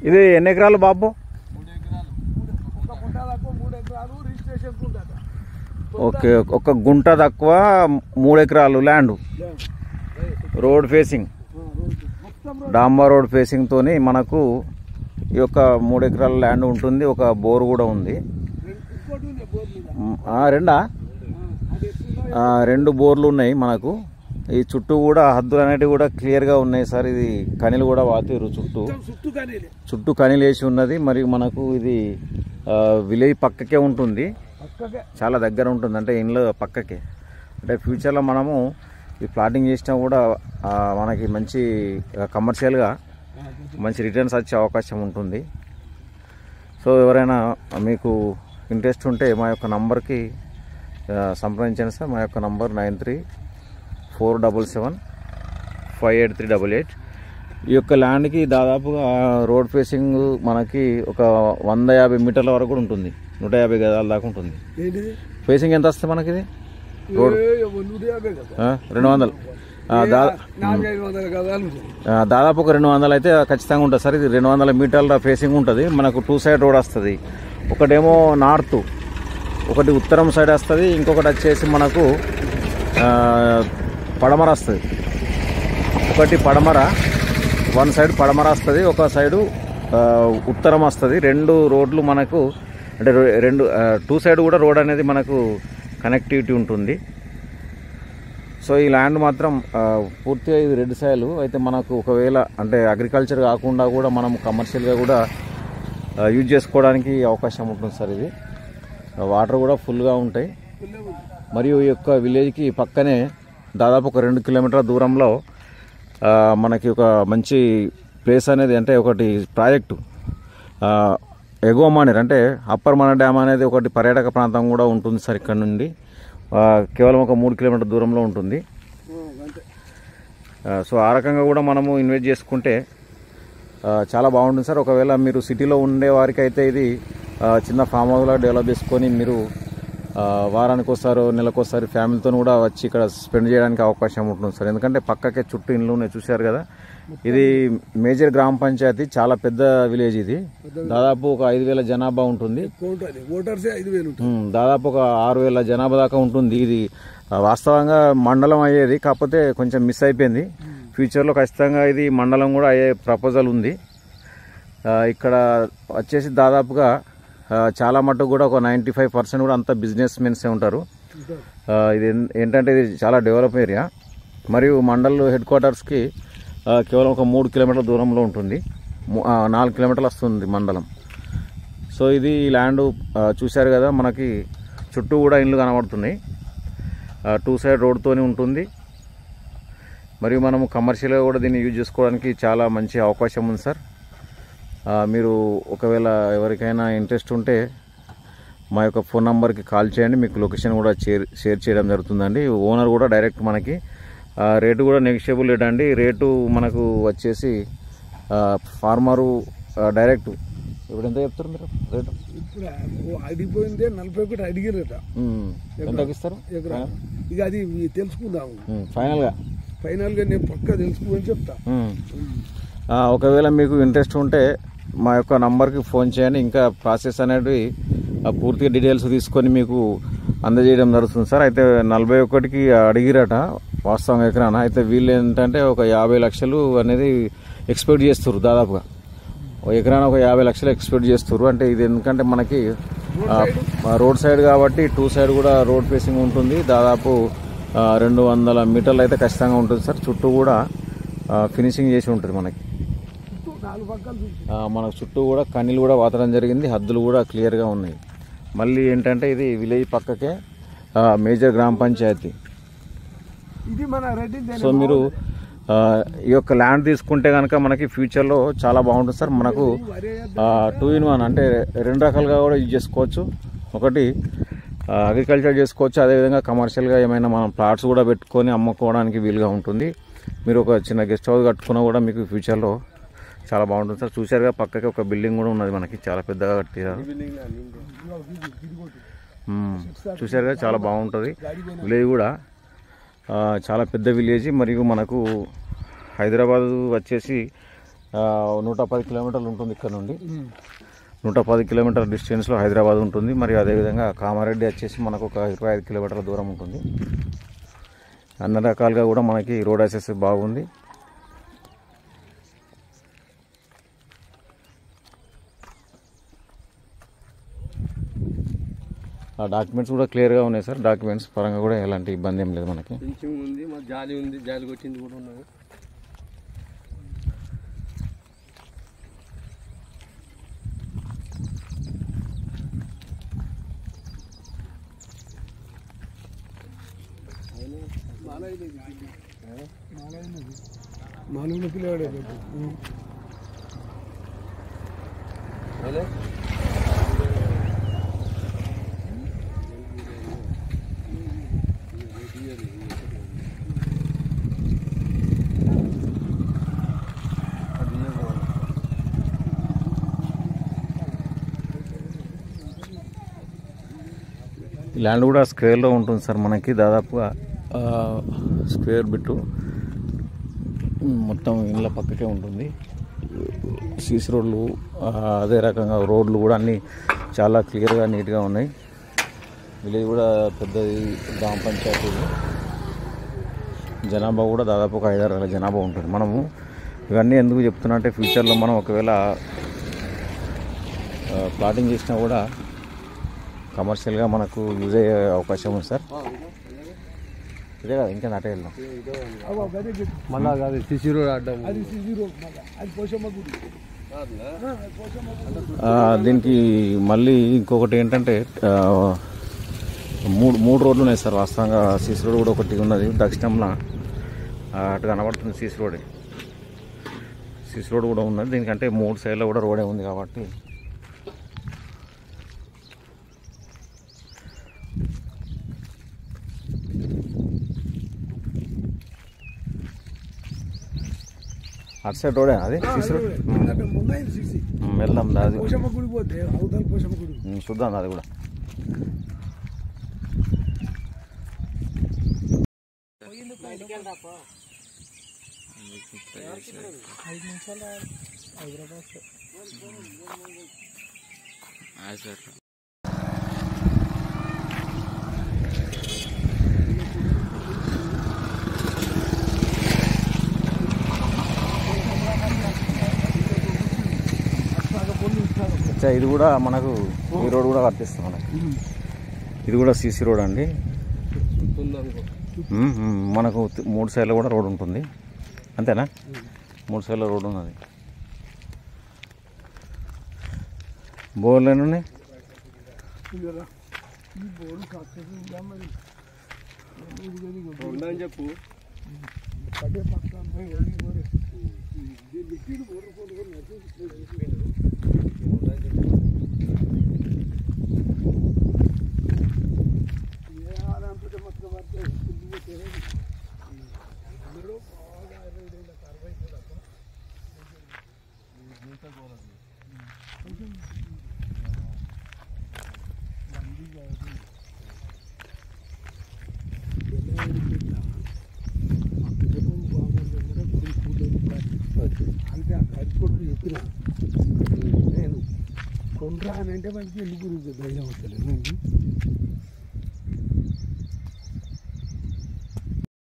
ఇది ఎన్ని ఎకరాలు బాబు మూడు ఎకరాలు ఒక గుంట తక్కువ మూడు ఎకరాలు రిజిస్ట్రేషన్ ఉందట ఓకే ఒక గుంట తక్కువ మూడు ఎకరాలు ల్యాండ్ రోడ్ ఫేసింగ్ మొత్తం డాంబా రోడ్ ఫేసింగ్ తోని మనకు ఈ యొక్క మూడు ఎకరాల ల్యాండ్ ఉంటుంది ఒక బోర్ కూడా ఉంది ఇంకోటి ఉంది బోర్ మీద మ్, ఆ, రెండా అది ఎట్లున్నాయో ఆ, రెండు బోర్లు ఉన్నాయి మనకు ఈ చుట్టూ కూడా హద్దులు అనేటివి కూడా క్లియర్గా ఉన్నాయి సార్ ఇది కనిలు కూడా వాతిరు చుట్టూ మొత్తం చుట్టూ కానీ చుట్టూ కనిలు వేసి ఉన్నది మరియు మనకు ఇది ఆ, విలేజ్ పక్కకే ఉంటుంది పక్కకే చాలా దగ్గర ఉంటుంది అంటే ఇంట్లో పక్కకే అంటే ఫ్యూచర్లో మనము ఈ ప్లాటింగ్ చేసినా కూడా ఆ, మనకి మంచి ఆ, కమర్షియల్గా మంచి రిటర్న్స్ వచ్చే అవకాశం ఉంటుంది సో ఎవరైనా మీకు ఇంట్రెస్ట్ ఉంటే మా యొక్క నంబర్కి ఆ, సంప్రదించండి సార్ మా యొక్క number nine three four double seven five eight three double eight ఈ యొక్క ల్యాండ్కి దాదాపుగా రోడ్ ఫేసింగ్ మనకి ఒక వంద యాభై మీటర్ల వరకు కూడా ఉంటుంది నూట యాభై గదాల దాకా ఉంటుంది ఏంటిది ఫేసింగ్ ఎంత వస్తుంది మనకి ఇది రోడ్ ఏ, నూట యాభై కదా ఆ, రెండు వందలు ఆ, దా నాలుగైదు వందల గదాలు ఉంటుంది ఆ, దాదాపు ఒక రెండు వందలు అయితే ఖచ్చితంగా ఉంటుంది సార్ ఇది రెండు వందల మీటర్ల ఫేసింగ్ ఉంటుంది మనకు టూ సైడ్ రోడ్ వస్తుంది ఒకటేమో నార్త్ ఒకటి ఉత్తరం సైడ్ వస్తుంది ఇంకొకటి వచ్చేసి మనకు ఆ, పడమర వస్తుంది ఒకటి పడమర వన్ సైడ్ పడమర వస్తుంది ఒక సైడు ఆ, ఉత్తరం వస్తుంది రెండు రోడ్లు మనకు అంటే రె- రెండు టూ సైడ్ కూడా రోడ్ అనేది మనకు కనెక్టివిటీ ఉంటుంది సో ఈ ల్యాండ్ మాత్రం ఆ, పూర్తిగా ఇది రెడ్ సాయిల్ అయితే మనకు ఒకవేళ అంటే అగ్రికల్చర్ కాకుండా కూడా మనం కమర్షియల్గా కూడా ఆ, యూజ్ చేసుకోవడానికి అవకాశం ఉంటుంది సార్ ఇది వాటర్ కూడా ఫుల్గా ఉంటాయి మరియు ఈ యొక్క విలేజ్కి పక్కనే దాదాపు ఒక రెండు కిలోమీటర్ల దూరంలో ఆ, మనకి ఒక మంచి ప్లేస్ అనేది అంటే ఒకటి ప్రాజెక్టు ఆ, ఎగువ మానేర్ అంటే అప్పర్ మన డ్యామ్ అనేది ఒకటి పర్యాటక ప్రాంతం కూడా ఉంటుంది సార్ ఇక్కడ నుండి ఆ, కేవలం ఒక మూడు కిలోమీటర్ దూరంలో ఉంటుంది అంతే ఆ, సో ఆ రకంగా కూడా మనము ఇన్వెస్ట్ చేసుకుంటే ఆ, చాలా బాగుంటుంది సార్ ఒకవేళ మీరు సిటీలో ఉండే వారికి అయితే ఇది ఆ, చిన్న ఫామ్ హౌస్లా డెవలప్ చేసుకొని మీరు ఆ, వారానికి ఒకసారి నెలకోసారి ఫ్యామిలీతో కూడా వచ్చి ఇక్కడ స్పెండ్ చేయడానికి అవకాశం ఉంటుంది సార్ ఎందుకంటే పక్కకే చుట్టూ ఇండ్లు ఉన్నాయి చూశారు కదా ఇది మేజర్ గ్రామ పంచాయతీ చాలా పెద్ద విలేజ్ ఇది దాదాపు ఒక ఐదు వేల జనాభా ఉంటుంది ఎక్కువ ఉంటుంది ఓటర్సే ఐదు వేలు ఉంటుంది ఉమ్, దాదాపు ఒక ఆరు వేల జనాభా దాకా ఉంటుంది ఇది ఆ, వాస్తవంగా మండలం అయ్యేది కాకపోతే కొంచెం మిస్ అయిపోయింది ఫ్యూచర్లో ఖచ్చితంగా ఇది మండలం కూడా అయ్యే ప్రపోజల్ ఉంది ఆ, ఇక్కడ వచ్చేసి దాదాపుగా ఆ, చాలా మటుకు కూడా ఒక నైంటీ ఫైవ్ పర్సెంట్ కూడా అంతా బిజినెస్ మెన్సే ఉంటారు ఉంటారు. ఆ, ఇది ఎన్- ఏంటంటే ఇది చాలా డెవలప్ ఏరియా మరియు మండల్ హెడ్ క్వార్టర్స్కి ఆ, కేవలం ఒక మూడు కిలోమీటర్ల దూరంలో ఉంటుంది ము- ఆ, నాలుగు కిలోమీటర్లు వస్తుంది మండలం సో ఇది ఈ ల్యాండ్ ఆ, చూశారు కదా మనకి చుట్టూ కూడా ఇండ్లు కనబడుతున్నాయి ఆ, టూ సైడ్ రోడ్తోనే ఉంటుంది మరియు మనము కమర్షియల్గా కూడా దీన్ని యూజ్ చేసుకోవడానికి చాలా మంచి అవకాశం ఉంది సార్ ఆ, మీరు ఒకవేళ ఎవరికైనా ఇంట్రెస్ట్ ఉంటే మా యొక్క ఫోన్ నంబర్కి కాల్ చేయండి మీకు లొకేషన్ కూడా షేర్ షేర్ చేయడం జరుగుతుందండి ఓనర్ కూడా డైరెక్ట్ మనకి ఆ, రేటు కూడా నెగిషియబుల్ రేట్ అండి రేటు మనకు వచ్చేసి ఆ, ఫార్మరు ఆ, డైరెక్ట్ ఇప్పుడు ఎంత చెప్తారు మీరు రేటు ఇప్పుడు ఓ అడిగిపోయిందే నలభై ఒకటి అడిగిరట ఉమ్, ఎంతకి ఇస్తారు ఎకరా ఇక అది మీ తెలుసుకుందాము ఉమ్, ఫైనల్గా ఫైనల్గా నేను పక్క తెలుసుకుని చెప్తా ఉమ్. ఆ, ఒకవేళ మీకు ఇంట్రెస్ట్ ఉంటే మా యొక్క నంబర్కి ఫోన్ చేయండి ఇంకా ప్రాసెస్ అనేది ఆ, పూర్తిగా డీటెయిల్స్ తీసుకొని మీకు అందజేయడం జరుగుతుంది సార్ అయితే నలభై ఒకటికి అడిగిరట వాస్తవంగా ఎకరాన అయితే వీళ్ళు ఏంటంటే ఒక యాభై లక్షలు అనేది ఎక్స్పెక్ట్ చేస్తారు దాదాపుగా ఒక ఎకరాన ఒక యాభై లక్షలు ఎక్స్పెక్ట్ చేస్తారు అంటే ఇది ఎందుకంటే మనకి ఆ, ఆ, రోడ్ సైడ్ కాబట్టి టూ సైడ్ కూడా రోడ్ ఫేసింగ్ ఉంటుంది దాదాపు ఆ, రెండు వందల మీటర్లు అయితే ఖచ్చితంగా ఉంటుంది సార్ చుట్టూ కూడా ఆ, ఫినిషింగ్ చేసి ఉంటుంది మనకి చుట్టూ నాలుగు పక్కలు చూసి ఆ, మనకు చుట్టూ కూడా కన్నీలు కూడా వాతడం జరిగింది హద్దులు కూడా క్లియర్గా ఉన్నాయి మళ్ళీ ఏంటంటే ఇది విలేజ్ పక్కకే ఆ, మేజర్ గ్రామ పంచాయతీ ఇది మన రెడ్డి సో మీరు ఆ, ఈ యొక్క ల్యాండ్ తీసుకుంటే కనుక మనకి ఫ్యూచర్లో చాలా బాగుంటుంది సార్ మనకు టూ ఇన్ వన్ అంటే రెండు రకాలుగా కూడా యూజ్ చేసుకోవచ్చు ఒకటి అగ్రికల్చర్ చేసుకోవచ్చు అదేవిధంగా కమర్షియల్గా ఏమైనా మనం ప్లాట్స్ కూడా పెట్టుకొని అమ్ముకోవడానికి వీలుగా ఉంటుంది మీరు ఒక చిన్న గెస్ట్ హౌస్ కట్టుకున్నా కూడా మీకు ఫ్యూచర్లో చాలా బాగుంటుంది సార్ చూశారుగా పక్కకి ఒక బిల్డింగ్ కూడా ఉన్నది మనకి చాలా పెద్దగా కట్టారు మ్మ్. చూశారుగా చాలా బాగుంటుంది విలేజ్ కూడా ఆ, చాలా పెద్ద విలేజ్ మరియు మనకు హైదరాబాద్ వచ్చేసి ఆ, నూట పది కిలోమీటర్లు ఉంటుంది ఇక్కడ నుండి నూట పది కిలోమీటర్ డిస్టెన్స్లో హైదరాబాద్ ఉంటుంది మరి అదేవిధంగా కామారెడ్డి వచ్చేసి మనకు ఒక ఇరవై ఐదు కిలోమీటర్ల దూరం ఉంటుంది అన్ని రకాలుగా కూడా మనకి రోడ్ యాక్సెస్ బాగుంది ఆ డాక్యుమెంట్స్ కూడా క్లియర్గా ఉన్నాయి సార్ డాక్యుమెంట్స్ పరంగా కూడా ఎలాంటి ఇబ్బంది ఏం లేదు మనకి పింఛన్ ఉంది మా జాలి ఉంది జాలి కొట్టింది కూడా ఉన్నది మానవుల పిల్లవాడే అవునా? ఈ ల్యాండ్ కూడా స్క్వేర్లో ఉంటుంది సార్ మనకి దాదాపుగా ఆ, స్క్వేర్ బిట్టు మొత్తం ఇళ్ళ పక్కకే ఉంటుంది సీసీ రోడ్లు ఆ, అదే రకంగా రోడ్లు కూడా అన్నీ చాలా క్లియర్గా నీట్గా ఉన్నాయి విలేజ్ కూడా పెద్దది గ్రామ పంచాయతీ ఇది. జనాభా కూడా దాదాపు ఒక ఐదారు వేల జనాభా ఉంటుంది మనము ఇవన్నీ ఎందుకు చెప్తున్నా అంటే ఫ్యూచర్లో మనం ఒకవేళ ఆ, ప్లాటింగ్ చేసినా కూడా కమర్షియల్గా మనకు యూజ్ అయ్యే అవకాశం ఉంది సార్ ఇదే కదా ఇంకా అటే వెళ్దాం అగో గదే చెప్పు. మళ్ళా కాదు సిసి రోడ్ అడ్డం అది జీరో మళ్ళా అది పోషమ్మ గుడి కాదునా? ఆ, అది పోషమ్మ గుడి ఆ, దీనికి మళ్ళీ ఇంకొకటి ఏంటంటే ఆ, మూడు మూడు రోడ్లు ఉన్నాయి సార్ వాస్తవంగా సీసీ రోడ్ కూడా ఒకటి ఉన్నది దక్షిణంలో ఆ, అటు కనబడుతుంది సీసీ రోడ్ సీసీ రోడ్ కూడా ఉన్నది దీనికంటే మూడు సైడ్లో కూడా రోడే ఉంది కాబట్టి అటు సైడ్ రోడే అది సీసీ రోడ్ అంటే ఉన్నాయి సిసి ఉమ్, వెళ్దాం అది పోషమ్మ గుడి పోతే అవతల పోషమ్మ గుడి ఉమ్, చూద్దాం అది కూడా ఐదు నిమిషాలు హైదరాబాద్ అచ్చా ఇది కూడా మనకు ఈ రోడ్ కూడా వర్తిస్తుంది మనకి ఇది కూడా సీసీ రోడ్ అండి ఉందనుకో ఉమ్, ఉమ్, మనకు తి- మూడు సైడ్లో కూడా రోడ్ ఉంటుంది అంతేనా మూడు సైడ్ల రోడ్ ఉన్నది బోర్లు ఎన్ని ఉన్నాయి కదా ఈ బోర్డు సక్సెస్ ఉందా మరి ఇది కానీ ఇగో ఉందని చెప్పు పడే పక్కన పోయి వెళ్ళి పోరే ఇది లిక్విడ్ బోర్డు పోలు కూడా నచ్చేసి ఉందని చెప్పు ఏ ఆరంభిత మొత్తం పడితే పోతే అందరూ బాగా ఇరవై ఏళ్ళ అరవై తప్ప అంటే ఆ కట్టుకోట్లు చెప్పిన నేను కొండ్రా అని అంటే మనకి ఎందుకు గురించి ధైర్యం వస్తలేదు